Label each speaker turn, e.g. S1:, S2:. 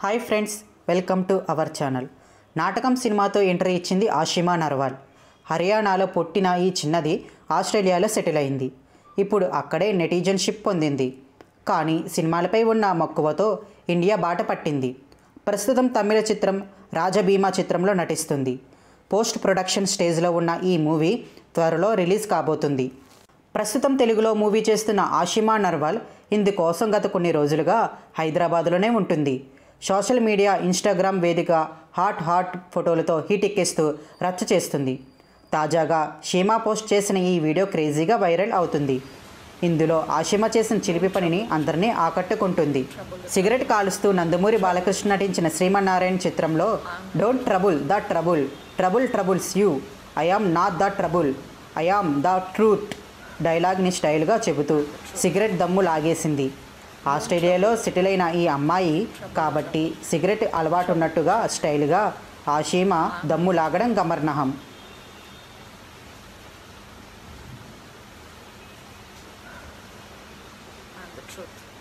S1: Hi friends welcome to our channel నాటకం సినిమాతో entry ఇచ్చింది ఆషిమా నర్వాల్ హర్యానాలో పుట్టిన ఈ చిన్నది ఆస్ట్రేలియాలో సెటిల్ అయింది ఇప్పుడు అక్కడే నెటిజన్షిప్ పొందింది కానీ సినిమాలపై ఉన్న మక్కువతో ఇండియా బాట పట్టింది ప్రస్తుతం తమిళ చిత్రం రాజభీమా చిత్రంలో నటిస్తుంది పోస్ట్ ప్రొడక్షన్ స్టేజ్లో ఉన్న ఈ మూవీ త్వరలో రిలీజ్ కాబోతుంది ప్రస్తుతం తెలుగులో మూవీ చేస్తున్న ఆషిమా నర్వాల్ ఇందుకోసం గత కొన్ని రోజులుగా హైదరాబాద్లోనే ఉంటుంది సోషల్ మీడియా ఇన్స్టాగ్రామ్ వేదిక హాట్ హాట్ ఫోటోలతో హీట్ ఎక్కిస్తూ రచ్చ చేస్తుంది తాజాగా షీమా పోస్ట్ చేసిన ఈ వీడియో క్రేజీగా వైరల్ అవుతుంది ఇందులో ఆషిమ చేసిన చిలిపి పనిని అందరినీ ఆకట్టుకుంటుంది సిగరెట్ కాలుస్తూ నందమూరి బాలకృష్ణ నటించిన శ్రీమన్నారాయణ చిత్రంలో don't trouble the trouble trouble troubles you I am not the trouble I am the truth డైలాగ్ని స్టైల్గా చెబుతూ సిగరెట్ దమ్ము లాగేసింది ఆస్ట్రేలియాలో సెటిల్ అయిన ఈ అమ్మాయి కాబట్టి సిగరెట్ అలవాటు ఉన్నట్టుగా స్టైల్గా ఆషీమ దమ్ము లాగడం గమర్నహం
S2: and the truth.